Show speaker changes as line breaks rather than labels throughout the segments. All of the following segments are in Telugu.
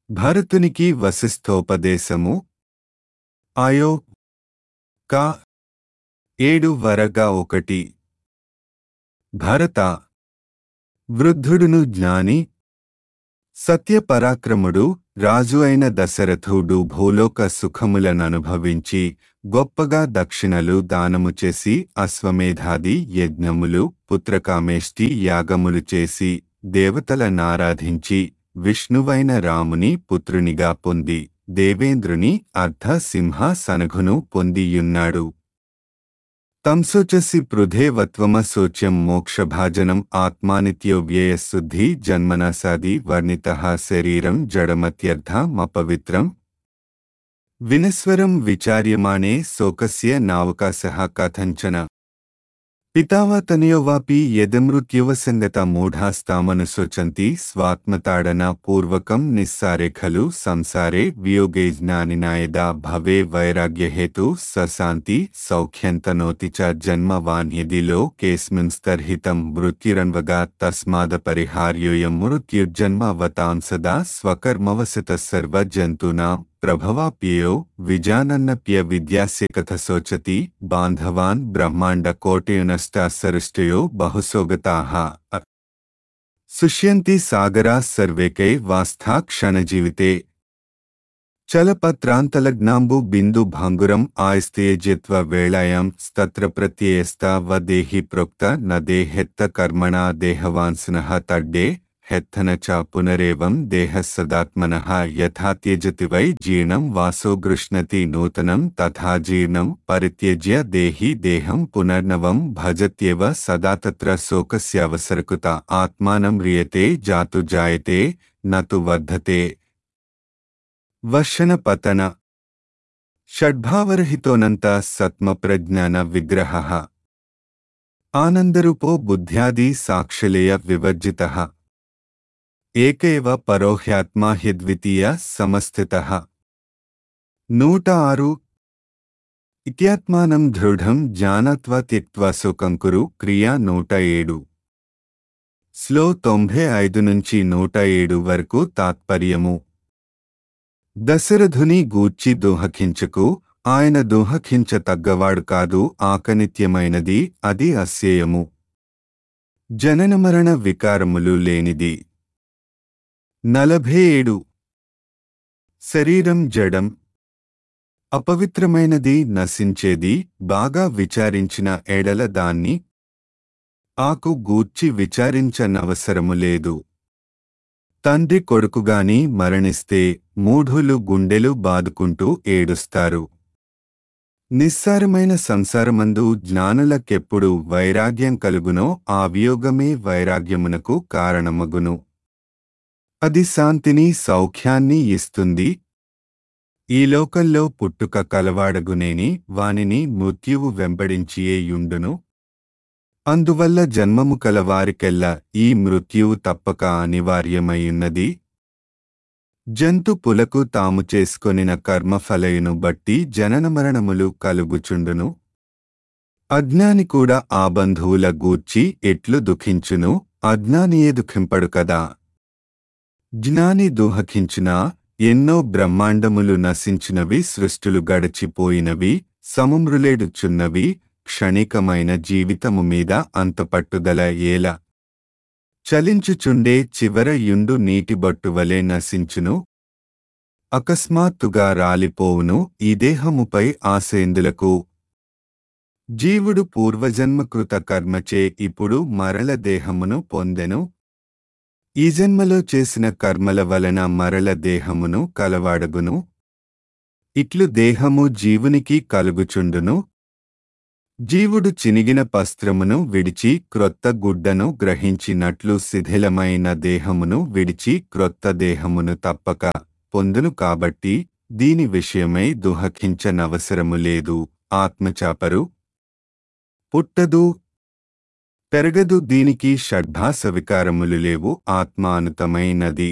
భరతునికి వశిష్ఠోపదేశము ఆయో కా ఏడు వరగా ఒకటి భరత వృద్ధుడును జ్ఞాని సత్యపరాక్రముడు రాజు అయిన దశరథుడు భూలోక సుఖములననుభవించి గొప్పగా దక్షిణలు దానము చేసి అశ్వమేధాది యజ్ఞములు పుత్రకామేష్టి యాగములు చేసి దేవతలనారాధించి విష్ణువైన రాముని పుత్రునిగా పొంది దేవేంద్రుని అర్ధ సింహ సనఘును పొందియున్నాడు తంసోచసి పృథేవత్వమశోచ్యం మోక్షభాజనం ఆత్మానిత్యో వ్యయశుద్ధి జన్మనసాది వర్ణిత శరీరం జడమత్యర్థమపవిత్రం వినస్వరం విచార్యమాణే శోకస్య నావకాశः కథంచన పితావతనయోవాపి యదమృత్యువసంగత మూఢాస్తామనుశోచంతి స్వాత్మతాడన పూర్వకం నిస్సారే ఖలు సంసారే వియోగే జ్ఞానినాయదా భవే వైరాగ్యహేతు సశాంతి సౌఖ్యంతనోతి చ జన్మవాన్యదిలో కేస్మింస్తర్హితం మృత్యురన్వగా తస్మాదపరిహార్యోయం మృత్యుర్జన్మవతాం సదా స్వకర్మవసత సర్వజంతూనాం ప్రభవాప్యయో విజానన్నప్య విద్యాస్య కథ శోచతి బాంధవాన్ బ్రహ్మాండ కోటయునష్టాసరుష్టయో బహుసోగతాః సుష్యంతి సాగరా సర్వేకై వాస్థా క్షణజీవితే చలపత్రాంతలగ్నాంబు బిందు భాంగురం ఆయస్తేజిత్వ వేళాయాం స్తత్ర ప్రత్యయస్తా వదేహి ప్రోక్త న దేహెత్త కర్మణా దేహవాన్సునః తడ్డే హెత్తన చ పునరేవం దేహ సదాత్మనః యథా త్యజతి వై జీర్ణం వాసో గృష్ణతి నూతనం తథా జీర్ణం పరిత్యజ్య దేహి దేహం పునర్నవం భజత్యేవ సదా తత్ర శోకస్యావసరకుత ఆత్మానం రియతే జాతు జాయతే నతు వర్ధతే వర్షణ పతన షడ్భావరహితోనంత సత్మ ప్రజ్ఞాన విగ్రహ ఆనందరూపో బుద్ధ్యాది సాక్షలేయ వివర్జితః ఏకైవ పరోహ్యాత్మా హ్యద్వితీయ సమస్థితః నూట ఆరు ఇత్యాత్మానం దృఢం జానత్వ త్యక్త్వ సుకంకురు క్రియా నూట ఏడు స్లో తొంభై ఐదు నుంచి నూట ఏడు వరకు తాత్పర్యము దశరథుని గూర్చి దోహకించకు ఆయన దోహకించ తగ్గవాడు కాదు ఆకనిత్యమైనది అది అస్యేయము జననమరణ వికారములు లేనిది నలభై ఏడు శరీరం జడం అపవిత్రమైనది నశించేది బాగా విచారించిన ఎడల దాన్ని ఆకు గూర్చి విచారించనవసరము లేదు తండ్రి కొడుకుగాని మరణిస్తే మూఢులు గుండెలు బాదుకుంటూ ఏడుస్తారు నిస్సారమైన సంసారమందు జ్ఞానులకెప్పుడు వైరాగ్యం కలుగునో ఆ వియోగమే వైరాగ్యమునకు కారణమగును అది శాంతిని సౌఖ్యాన్ని ఇస్తుంది ఈ లోకంలో పుట్టుక కలవాడగునేని వానిని మృత్యువు వెంబడించియే యుండును అందువల్ల జన్మము కలవారికెల్లా ఈ మృత్యువు తప్పక అనివార్యమైయున్నది జంతు పులకు తాము చేసుకొనిన కర్మఫలయును బట్టి జననమరణములు కలుగుచుండును అజ్ఞాని కూడా ఆ బంధువుల గూర్చి ఎట్లు దుఃఖించును అజ్ఞానియే దుఃఖింపడు కదా జ్ఞాని దుహకించునా ఎన్నో బ్రహ్మాండములు నశించినవి సృష్టులు గడచిపోయినవి సముమ్రులేడుచున్నవి క్షణికమైన జీవితము మీద అంత పట్టుదల ఏల చలించుచుండే చివర యుండు నీటిబొట్టువలే నశించును అకస్మాత్తుగా రాలిపోవును ఈ దేహముపై ఆసేందులకు జీవుడు పూర్వజన్మకృత కర్మచే ఇప్పుడు మరల దేహమును పొందెను ఈ జన్మలో చేసిన కర్మల వలన మరల దేహమును కలవాడగును ఇట్లు దేహము జీవునికి కలుగుచుండును జీవుడు చినిగిన పస్త్రమును విడిచి క్రొత్త గుడ్డను గ్రహించినట్లు శిథిలమైన దేహమును విడిచి క్రొత్త దేహమును తప్పక పొందును కాబట్టి దీని విషయమై దుహకించనవసరము లేదు ఆత్మచాపరు పుట్టదు పెరగదు దీనికి షడ్భాస వికారములు లేవు ఆత్మానుతమైనది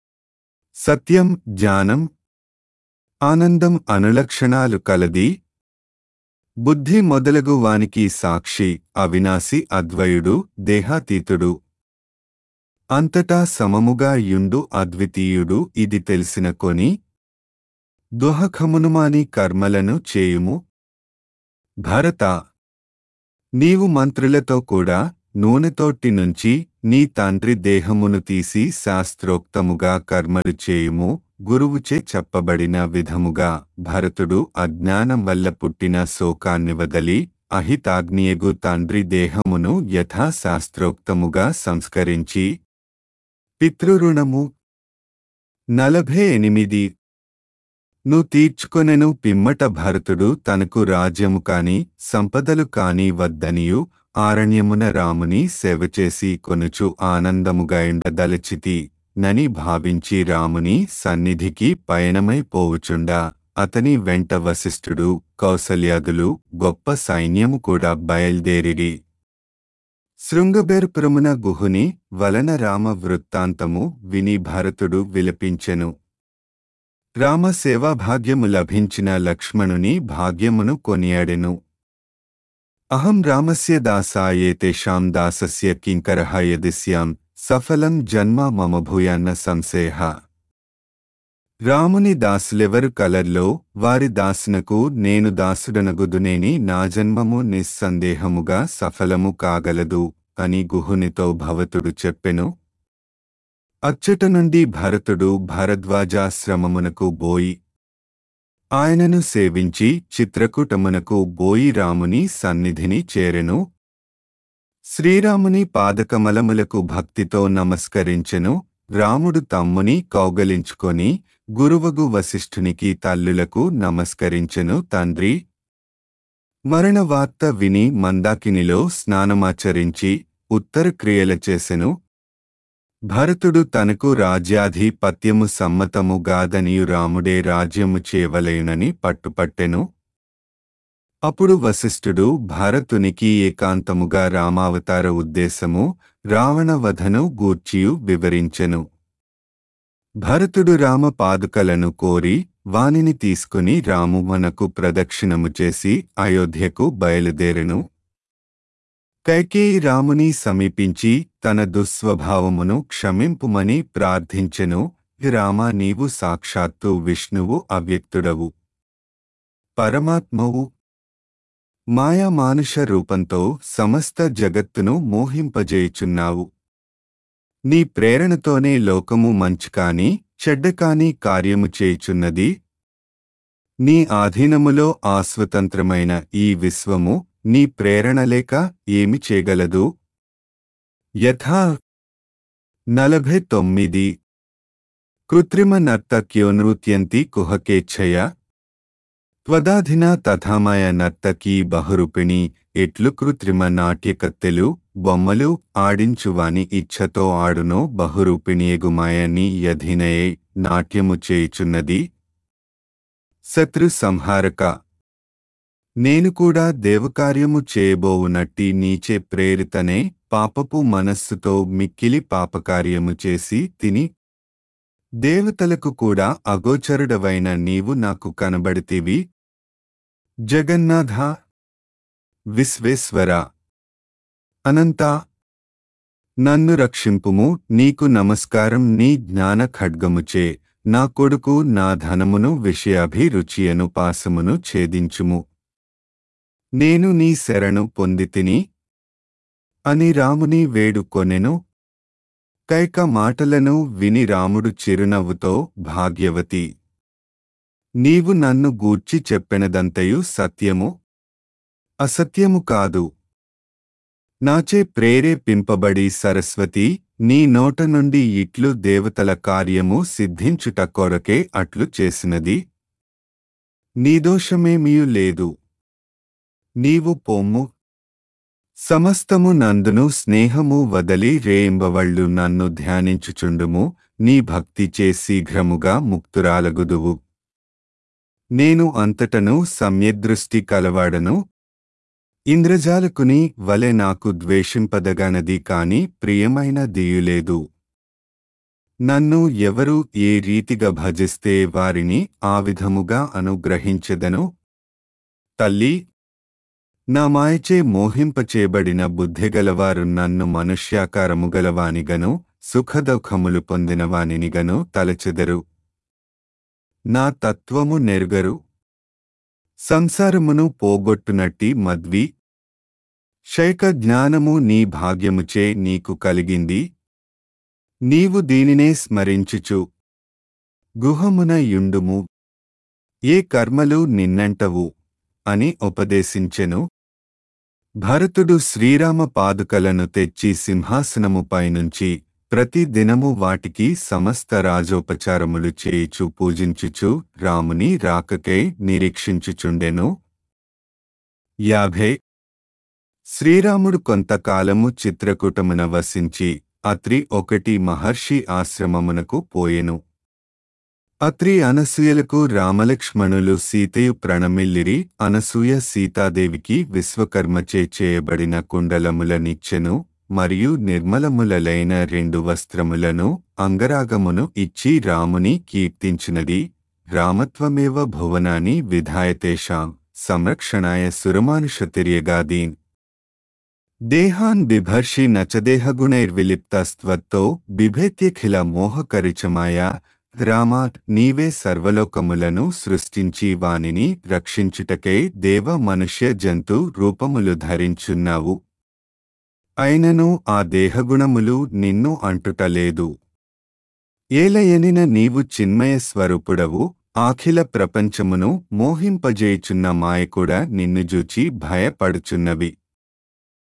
సత్యం జ్ఞానం ఆనందం అనులక్షణాలు కలది బుద్ధి మొదలగు వానికి సాక్షి అవినాశి అద్వయుడు దేహాతీతుడు అంతటా సమముగా యుండు అద్వితీయుడు ఇది తెలిసిన కొని దుహఖమునుమాని కర్మలను చేయుము భరత నీవు మంత్రులతో కూడా నూనెతోట్టి నుంచి నీ తండ్రి దేహమును తీసి శాస్త్రోక్తముగా కర్మలు చేయుము గురువుచే చెప్పబడిన విధముగా భరతుడు అజ్ఞానం వల్ల పుట్టిన శోకాన్ని వదలి అహితాగ్నియగు తండ్రి దేహమును యథాశాస్త్రోక్తముగా సంస్కరించి పితృరుణము నలభై ఎనిమిది ను తీర్చుకొనెను పిమ్మట భరతుడు తనకు రాజ్యము కాని సంపదలు కాని వద్దనియు ఆరణ్యమున రాముని సేవచేసి కొనుచు ఆనందముగా ఎండదలచితి నని భావించి రాముని సన్నిధికి పయనమై పోవుచుండా అతని వెంట వశిష్ఠుడు కౌసల్యాదులు గొప్ప సైన్యము కూడా బయల్దేరిరి శృంగబేర్పురమున గుహుని వలన రామ వృత్తాంతము విని భరతుడు విలపించెను రామ సేవాభాగ్యము లభించిన లక్ష్మణుని భాగ్యమును కొనియాడెను అహం రామస్య దాసాయే తేషాం దాసస్య కింకరః యదిస్యాం సఫలం జన్మ మమ భూయాన్న సంశయ రాముని దాసులెవరు కలర్లో వారి దాసునకు నేను దాసుడనగుదునేని నా జన్మము నిస్సందేహముగా సఫలము కాగలదు అని గుహునితో భవతుడు చెప్పెను అచ్చట నుండి భరతుడు భరద్వాజాశ్రమమునకు బోయి ఆయనను సేవించి చిత్రకూటమునకు బోయి రాముని సన్నిధిని చేరెను శ్రీరాముని పాదకమలములకు భక్తితో నమస్కరించెను రాముడు తమ్ముని కౌగలించుకొని గురువగు వశిష్ఠునికి తల్లులకు నమస్కరించెను తండ్రి మరణ వార్త విని మందాకినిలో స్నానమాచరించి ఉత్తర క్రియల చేసెను భరతుడు తనకు రాజ్యాధిపత్యము సమ్మతము గాదనియు రాముడే రాజ్యము చేయవలయునని పట్టుపట్టెను అప్పుడు వశిష్ఠుడు భారతునికి ఏకాంతముగా రామావతార ఉద్దేశము రావణవధను గూర్చియు వివరించెను భరతుడు రామ పాదుకలను కోరి వానిని తీసుకుని రాము మనకు ప్రదక్షిణము చేసి అయోధ్యకు బయలుదేరెను కైకేయి రాముని సమీపించి తన దుస్వభావమును క్షమింపుమని ప్రార్థించెను రామ నీవు సాక్షాత్తు విష్ణువు అవ్యక్తుడవు పరమాత్మవు మాయా మానుష రూపంతో సమస్త జగత్తును మోహింపజేయుచున్నావు నీ ప్రేరణతోనే లోకము మంచుకాని చెడ్డకాని కార్యము చేయుచున్నది నీ ఆధీనములో ఆస్వతంత్రమైన ఈ విశ్వము నీ ప్రేరణ లేక ఏమి చేయగలదు యథా నలభై తొమ్మిది కృత్రిమ నర్తక్యోనృత్యంతి కుహకేచ్ఛయ త్వదాధినా తథామయ నర్తకీ బహురూపిణి ఎట్లు కృత్రిమ నాట్యకత్తెలు బొమ్మలు ఆడించువాని ఇచ్ఛతో ఆడునో బహురూపిణియగుమాయని యధినయే నాట్యము చేయుచున్నది శత్రు సంహారక నేను కూడా దేవకార్యము చేయబోవునట్టి నీచే ప్రేరితనే పాపపు మనస్సుతో మిక్కిలి పాపకార్యము చేసి తిని దేవతలకు కూడా అగోచరుడవైన నీవు నాకు కనబడితివి జగన్నాథ విశ్వేశ్వర అనంత నన్ను రక్షింపుము నీకు నమస్కారం నీ జ్ఞాన ఖడ్గముచే నా కొడుకు నా ధనమును విషయాభిరుచియను పాసమును ఛేదించుము నేను నీ శరణు పొందితిని అని రాముని వేడుకొనెను కైక మాటలను విని రాముడు చిరునవ్వుతో భాగ్యవతి నీవు నన్ను గూర్చి చెప్పెనదంతయు సత్యము అసత్యము కాదు నాచే ప్రేరేపింపబడి సరస్వతి నీ నోట నుండి ఇట్లు దేవతల కార్యము సిద్ధించుట కొరకే అట్లు చేసినది నీదోషమేమీయు లేదు నీవు పొమ్ము సమస్తము నందును స్నేహము వదలి రేయింబవళ్ళు నన్ను ధ్యానించుచుండుము నీ భక్తిచే శీఘ్రముగా ముక్తురాలగుదువు నేను అంతటను సమ్యదృష్టి కలవాడను ఇంద్రజాలకుని వలె నాకు ద్వేషింపదగనది కాని ప్రియమైన దియులేదు నన్ను ఎవరు ఏ రీతిగా భజిస్తే వారిని ఆ విధముగా అనుగ్రహించెదను తల్లి నా మాయచే మోహింపచేయబడిన బుద్ధిగలవారు నన్ను మనుష్యాకారము గలవానిగను సుఖదుఖములు పొందిన వానినిగను తలచెదరు నా తత్వము నెరుగరు సంసారమును పోగొట్టునట్టి మద్వి శైక జ్ఞానము నీ భాగ్యముచే నీకు కలిగింది నీవు దీనినే స్మరించుచు గుహమున యుండుము ఏ కర్మలు నిన్నంటవు అని ఉపదేశించెను భరతుడు శ్రీరామ పాదుకలను తెచ్చి సింహాసనముపైనుంచి ప్రతి దినము వాటికి సమస్త రాజోపచారములు చేయుచు పూజించుచు రాముని రాకకై నిరీక్షించుచుండెను యాభై శ్రీరాముడు కొంతకాలము చిత్రకూటమున వసించి అత్రి ఒకటి మహర్షి ఆశ్రమమునకు పోయెను అత్రి అనసూయలకు రామలక్ష్మణులు సీతయు ప్రణమిల్లిరి అనసూయ సీతాదేవికి విశ్వకర్మచే చేయబడిన కుండలములనిచ్చెను మరియు నిర్మలములలైన రెండు వస్త్రములను అంగరాగమును ఇచ్చి రాముని కీర్తించినది రామత్వమేవ భువనాని విధాయతేషాం సంరక్షణాయ సురమానుషతిర్యగాదీన్ దేహాన్ బిభర్షి నచదేహగుణైర్విలిప్తస్త్వత్తో బిభేత్యఖిల మోహకరిచమాయ రామా నీవే సర్వలోకములను సృష్టించి వానిని రక్షించుటకై దేవ మనుష్య జంతు రూపములు ధరించున్నావు అయినను ఆ దేహగుణములు నిన్ను అంటుటలేదు ఏలయనిన నీవు చిన్మయ స్వరూపుడవు ఆఖిల ప్రపంచమును మోహింపజేయుచున్న మాయ కూడా నిన్ను జూచి భయపడుచున్నవి